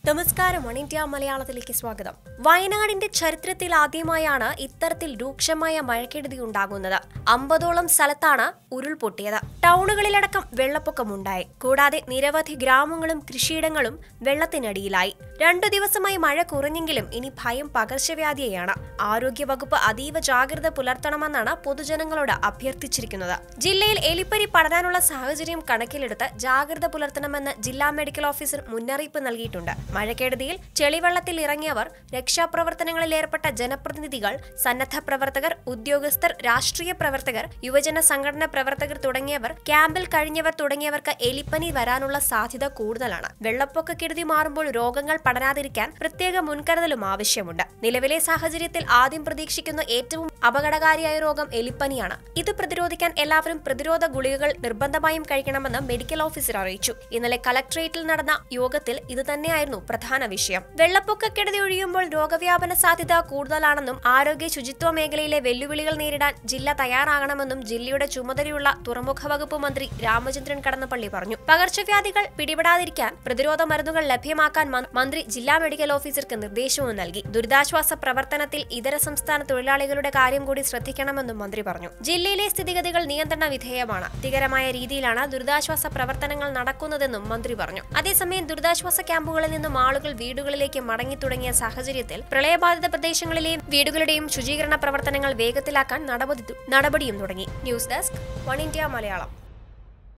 നമസ്കാരം one India മലയാളത്തിലേക്ക് സ്വാഗതം വയനാടിന്റെ ചരിത്രത്തിൽ ആദ്യമായാണ് ഇത്തരത്തിൽ രൂക്ഷമായ മഴക്കെടുതി ഉണ്ടാകുന്നത് അമ്പതോളം സ്ഥലത്താണ് ഉരുൾപൊട്ടിയത് ടൗണുകളിലടക്കം വെള്ളപ്പൊക്കമുണ്ടായി കൂടാതെ നിരവധി ഗ്രാമങ്ങളും കൃഷിയിടങ്ങളും വെള്ളത്തിനടിയിലായി രണ്ടു ദിവസമായി മഴ കുറഞ്ഞെങ്കിലും ഇനി ഭയം പകർച്ചവ്യാധിയെയാണ് ആരോഗ്യവകുപ്പ് അതീവ ജാഗ്രത പുലർത്തണമെന്നാണ് പൊതുജനങ്ങളോട് അഭ്യർത്ഥിച്ചിരിക്കുന്നത് ജില്ലയിൽ എലിപ്പനി പടരാനുള്ള സാഹചര്യം കണക്കിലെടുത്ത് ജാഗ്രത പുലർത്തണമെന്ന് ജില്ലാ മെഡിക്കൽ ഓഫീസർ മുന്നറിയിപ്പ് നൽകിയിട്ടുണ്ട് മഴക്കെടുതിയിൽ ചെളിവെള്ളത്തിൽ ഇറങ്ങിയവർ രക്ഷാപ്രവർത്തനങ്ങളിൽ ഏർപ്പെട്ട ജനപ്രതിനിധികൾ സന്നദ്ധ പ്രവർത്തകർ ഉദ്യോഗസ്ഥർ രാഷ്ട്രീയ പ്രവർത്തകർ യുവജന സംഘടനാ പ്രവർത്തകർ തുടങ്ങിയവർ ക്യാമ്പിൽ കഴിഞ്ഞവർ തുടങ്ങിയവർക്ക് എലിപ്പനി വരാനുള്ള സാധ്യത കൂടുതലാണ് വെള്ളപ്പൊക്ക കെടുതി മാറുമ്പോൾ രോഗങ്ങൾ പടരാതിരിക്കാൻ പ്രത്യേക മുൻകരുതലും ആവശ്യമുണ്ട് നിലവിലെ സാഹചര്യത്തിൽ ആദ്യം പ്രതീക്ഷിക്കുന്ന ഏറ്റവും അപകടകാരിയായ രോഗം എലിപ്പനിയാണ് ഇത് പ്രതിരോധിക്കാൻ എല്ലാവരും പ്രതിരോധ ഗുളികകൾ നിർബന്ധമായും കഴിക്കണമെന്ന് മെഡിക്കൽ ഓഫീസർ അറിയിച്ചു ഇന്നലെ കലക്ട്രേറ്റിൽ നടന്ന യോഗത്തിൽ ഇത് തന്നെയായിരുന്നു പ്രധാന വിഷയം വെള്ളപ്പൊക്കക്കെടുതി ഒഴിയുമ്പോൾ രോഗവ്യാപന സാധ്യത കൂടുതലാണെന്നും ആരോഗ്യ ശുചിത്വ മേഖലയിലെ വെല്ലുവിളികൾ നേരിടാൻ ജില്ല തയ്യാറാകണമെന്നും ജില്ലയുടെ ചുമതലയുള്ള തുറമുഖ വകുപ്പ് മന്ത്രി രാമചന്ദ്രൻ കടന്നപ്പള്ളി പറഞ്ഞു പകർച്ചവ്യാധികൾ പിടിപെടാതിരിക്കാൻ പ്രതിരോധ മരുന്നുകൾ ലഭ്യമാക്കാൻ മ- മന്ത്രി ജില്ലാ മെഡിക്കൽ ഓഫീസർക്ക് നിർദ്ദേശവും നൽകി ദുരിതാശ്വാസ പ്രവർത്തനത്തിൽ ഇതര സംസ്ഥാന തൊഴിലാളികളുടെ കാര്യം കൂടി ശ്രദ്ധിക്കണമെന്നും മന്ത്രി പറഞ്ഞു ജില്ലയിലെ സ്ഥിതിഗതികൾ നിയന്ത്രണ വിധേയമാണ് തൃപ്തികരമായ രീതിയിലാണ് ദുരിതാശ്വാസ പ്രവർത്തനങ്ങൾ നടക്കുന്നതെന്നും മന്ത്രി പറഞ്ഞു അതേസമയം ദുരിതാശ്വാസ ക്യാമ്പുകളിൽ നിന്നും ആളുകൾ വീടുകളിലേക്ക് മടങ്ങി തുടങ്ങിയ സാഹചര്യത്തിൽ പ്രളയബാധിത പ്രദേശങ്ങളിലെയും വീടുകളുടെയും ശുചീകരണ പ്രവർത്തനങ്ങൾ വേഗത്തിലാക്കാൻ നടപടി നടപടിയും തുടങ്ങി news desk One India Malayalam